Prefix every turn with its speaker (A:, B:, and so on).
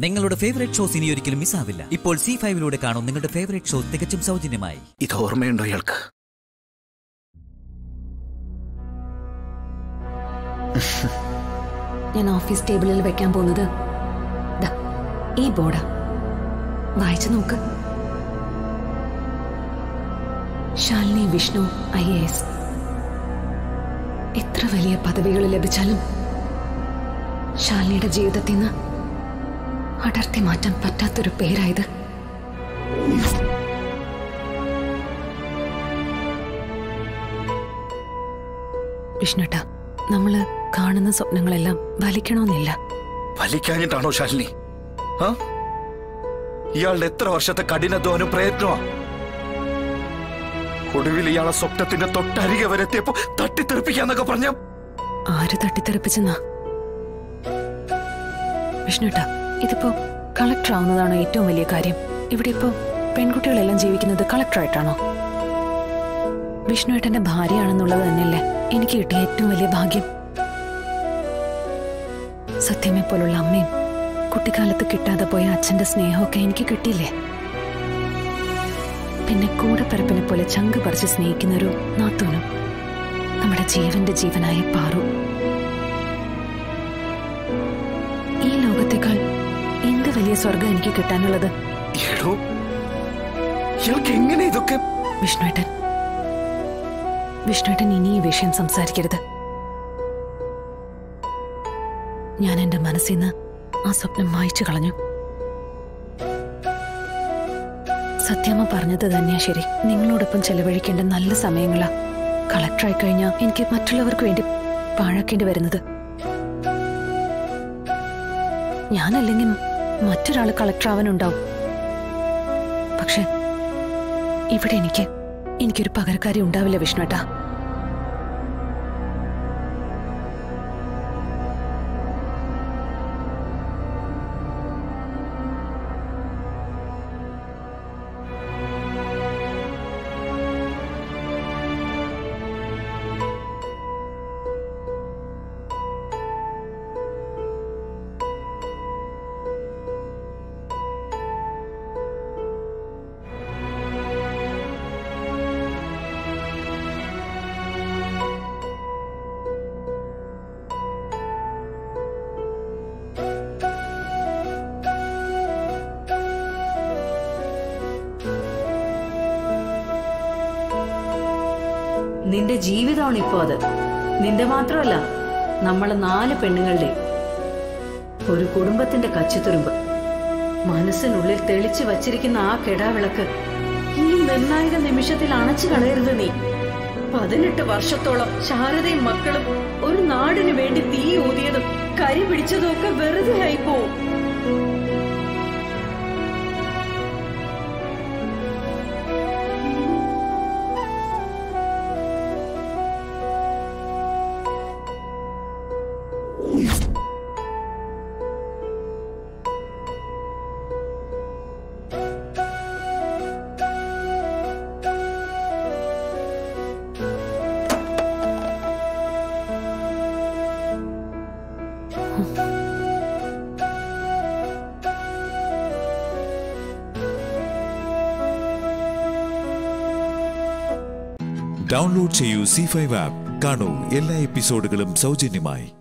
A: നിങ്ങളുടെ favourite shows ഇനി ഒരിക്കലും മിസ്സാവില്ല ഇപ്പോൾ സി ഫൈവിലൂടെ കാണും നിങ്ങളുടെ ഫേവറേറ്റ് ഷോ തികച്ചും സൗജന്യമായി
B: ഇത് ഓർമ്മയുണ്ടോ ഇയാൾക്ക്
C: ഞാൻ ഓഫീസ് ടേബിളിൽ വെക്കാൻ പോകുന്നത് ദാ, ഈ ബോർഡാ വായിച്ചു നോക്ക് Shalini Vishnu I A S എത്ര വലിയ പദവികൾ ലഭിച്ചാലും ശാലിനിയുടെ ജീവിതത്തിൽ നിന്ന് അടർത്തി മാറ്റാൻ പറ്റാത്തൊരു പേരായത് വിഷ്ണുട്ട നമ്മള് കാണുന്ന സ്വപ്നങ്ങളെല്ലാം വലിക്കണമെന്നില്ല
B: വലിക്കാഞ്ഞിട്ടാണോ ശാലിനി ആ ഇയാളുടെ എത്ര വർഷത്തെ കഠിനാധ്വാനം പ്രയത്നമാ ഒടുവിൽ ഇയാളെ സ്വപ്നത്തിന്റെ തൊട്ടരികെ വരെ എത്തിയപ്പോ തട്ടിത്തെറിപ്പിക്കാന്നൊക്കെ പറഞ്ഞ
C: ആര് തട്ടിത്തെറിപ്പിച്ചെന്നാ വിഷ്ണുട്ട ഇതിപ്പോ കളക്ടർ ആവുന്നതാണോ ഏറ്റവും വലിയ കാര്യം ഇവിടെ ഇപ്പോ പെൺകുട്ടികളെല്ലാം ജീവിക്കുന്നത് കളക്ടറായിട്ടാണോ വിഷ്ണുവേട്ടന്റെ ഭാര്യയാണെന്നുള്ളത് തന്നെയല്ലേ എനിക്ക് കിട്ടിയ ഏറ്റവും വലിയ ഭാഗ്യം സത്യമെ പോലുള്ള അമ്മയും കുട്ടിക്കാലത്ത് കിട്ടാതെ പോയ അച്ഛന്റെ സ്നേഹമൊക്കെ എനിക്ക് കിട്ടിയില്ലേ പിന്നെ കൂടപ്പിറപ്പിനെ പോലെ ചങ്ക് പറിച്ച് സ്നേഹിക്കുന്ന ഒരു നാത്തൂനും നമ്മുടെ ജീവന്റെ ജീവനായ പാറു ഈ ലോകത്തേക്കാൾ എന്ത് വലിയ സ്വർഗം എനിക്ക് കിട്ടാനുള്ളത്
B: എടോ ഇയാൾക്ക് എങ്ങനെ ഇതൊക്കെ
C: വിഷ്ണുവേട്ടൻ വിഷ്ണുവേട്ടൻ ഇനി ഈ വിഷയം സംസാരിക്കരുത് ഞാൻ എന്റെ മനസ്സിൽ നിന്ന് ആ സ്വപ്നം മായ്ച്ചു കളഞ്ഞു സത്യമ്മ പറഞ്ഞത് തന്നെയാ ശരി നിങ്ങളോടൊപ്പം ചെലവഴിക്കേണ്ട നല്ല സമയങ്ങളാ കളക്ടറായി കഴിഞ്ഞാൽ എനിക്ക് മറ്റുള്ളവർക്ക് വേണ്ടി പാഴാക്കേണ്ടി വരുന്നത് ഞാനല്ലെങ്കിൽ മറ്റൊരാൾ കളക്ടർ ആവാനുണ്ടാവും പക്ഷെ ഇവിടെ എനിക്ക് എനിക്കൊരു പകരക്കാരി ഉണ്ടാവില്ല വിഷ്ണുട്ടാ
D: നിന്റെ ജീവിതമാണ് ഇപ്പോ അത് നിന്റെ മാത്രമല്ല നമ്മളെ നാല് പെണ്ണുങ്ങളുടെ ഒരു കുടുംബത്തിന്റെ കച്ചിത്തുരുമ്പ് മനസ്സിനുള്ളിൽ തെളിച്ചു വച്ചിരിക്കുന്ന ആ കെടാവിളക്ക് ഈ നിർണായക നിമിഷത്തിൽ അണച്ചു കളയരുത് നീ പതിനെട്ട് വർഷത്തോളം ശാരദയും മക്കളും ഒരു നാടിനു വേണ്ടി തീ ഊതിയതും കരി പിടിച്ചതും ഒക്കെ വെറുതെ ആയിപ്പോവും
E: ഡൗൺലോഡ് ചെയ്യൂ സി ഫൈവ് ആപ്പ് കാണൂ എല്ലാ എപ്പിസോഡുകളും സൗജന്യമായി